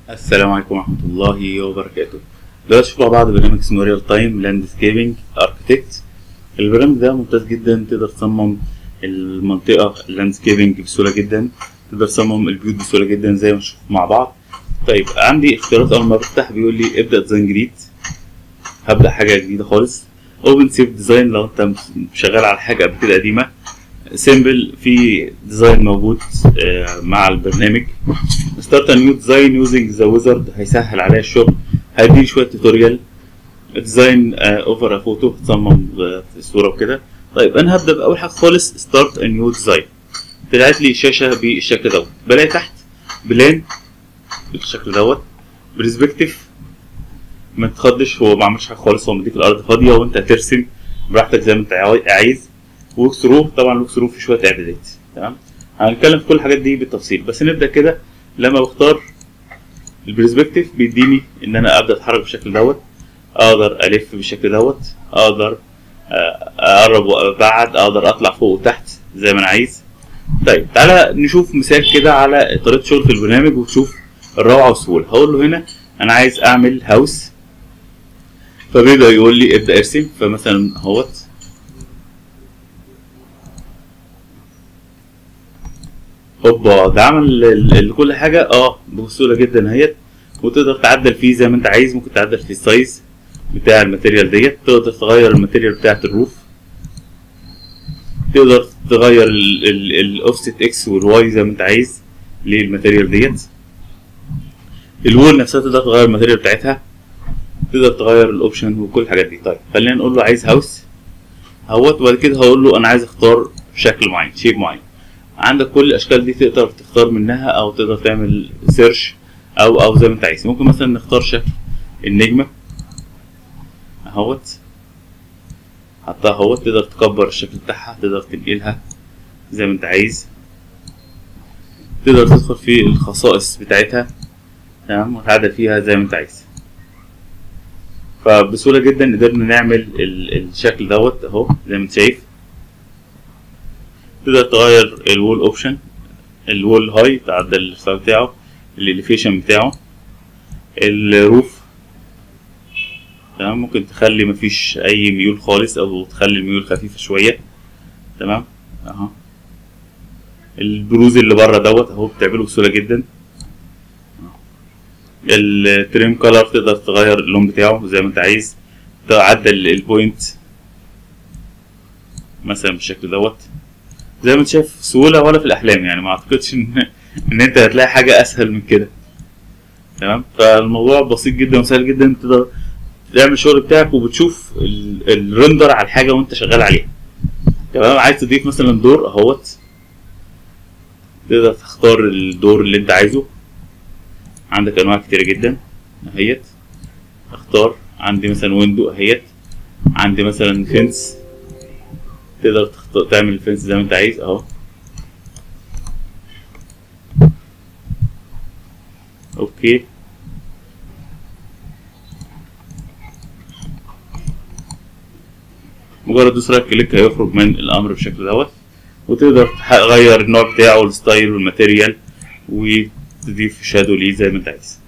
السلام عليكم ورحمة الله وبركاته دلوقتي نشوف مع بعض برنامج اسمه ريال تايم لاندسكيبنج اركتكت البرنامج ده ممتاز جدا تقدر تصمم المنطقة اللاندسكيبنج بسهولة جدا تقدر تصمم البيوت بسهولة جدا زي ما نشوف مع بعض طيب عندي اختيارات اول ما بفتح بيقول لي ابدأ ديزاين جديد هبدأ حاجة جديدة خالص اوبن سيف ديزاين لو انت شغال على حاجة قبل كده قديمة سيمبل في ديزاين موجود آه، مع البرنامج ستارت نيو ديزاين يوزنج ذا ويزرد هيسهل عليا الشغل هيديني شويه توتوريال ديزاين اوفر فوتو تصمم آه، الصوره وكده طيب انا هبدا باول حاجه خالص ستارت نيو ديزاين طلعت لي شاشه بالشكل دوت بلاقي تحت بلان بالشكل دوت برسبكتيف ما تخضش هو ما عملش حاجه خالص هو مديك الارض فاضيه وانت هترسم براحتك زي ما انت عاوي- عايز ووك ثرو طبعا الوك ثرو في شويه اعدادات تمام هنتكلم في كل الحاجات دي بالتفصيل بس نبدا كده لما بختار البرسبكتيف بيديني ان انا ابدا اتحرك بالشكل دوت اقدر الف بالشكل دوت اقدر آه، اقرب وابعد اقدر اطلع فوق وتحت زي ما انا عايز طيب تعالى نشوف مثال كده على طريقه شغل في البرنامج وتشوف الروعه والسهوله هقول له هنا انا عايز اعمل هاوس فبيبدا يقول لي ابدا ارسم فمثلا اهوت هوبا ده عمل ال- ال- كل حاجه اه بسهوله جدا اهيت وتقدر تعدل فيه زي ما انت عايز ممكن تعدل في السايز بتاع الماتيريال ديت تقدر تغير الماتيريال بتاعت الروف تقدر تغير الاوفست اكس والواي زي ما انت عايز للماتيريال ديت الوول نفسها تقدر تغير الماتيريال بتاعتها تقدر تغير الاوبشن وكل الحاجات دي طيب خلينا نقول له عايز هاوس اهوت وبعد كده هقول له انا عايز اختار شكل معين شيب معين عندك كل الاشكال دي تقدر تختار منها او تقدر تعمل سيرش او او زي ما انت عايز ممكن مثلا نختار شكل النجمه اهوت حطها اهوت تقدر تكبر الشكل بتاعها تقدر تنقلها زي ما انت عايز تقدر تدخل في الخصائص بتاعتها تمام وتعدل فيها زي ما انت عايز فبسهوله جدا قدرنا نعمل ال- الشكل دوت اهو زي ما انت شايف تقدر تغير الوول اوبشن الوول هاي تعدل الارتفاع بتاعه الاليفيشن بتاعه الروف تمام ممكن تخلي مفيش اي ميول خالص او تخلي الميول خفيفه شويه تمام اهو البروز اللي بره دوت اهو بتعمله بسهوله جدا التريم كولر تقدر تغير اللون بتاعه زي ما انت عايز تعدل البوينت مثلا بالشكل دوت زي ما انت شايف سهوله ولا في الاحلام يعني ما اعتقدش ان ان انت هتلاقي حاجه اسهل من كده تمام فالموضوع بسيط جدا وسهل جدا تقدر تعمل الشغل بتاعك وبتشوف ال- الريندر على الحاجه وانت شغال عليها تمام عايز تضيف مثلا دور اهوت تقدر تختار الدور اللي انت عايزه عندك انواع كتيره جدا اهيت اختار عندي مثلا ويندو اهيت عندي مثلا فينس تقدر تخت... تعمل الفينس زي ما انت عايز اهو اوكي مجرد دوس رايت كليك هيخرج من الامر بالشكل دوت وتقدر تغير النوع بتاعه الستايل والماتيريال وتضيف شادو ليه زي ما انت عايز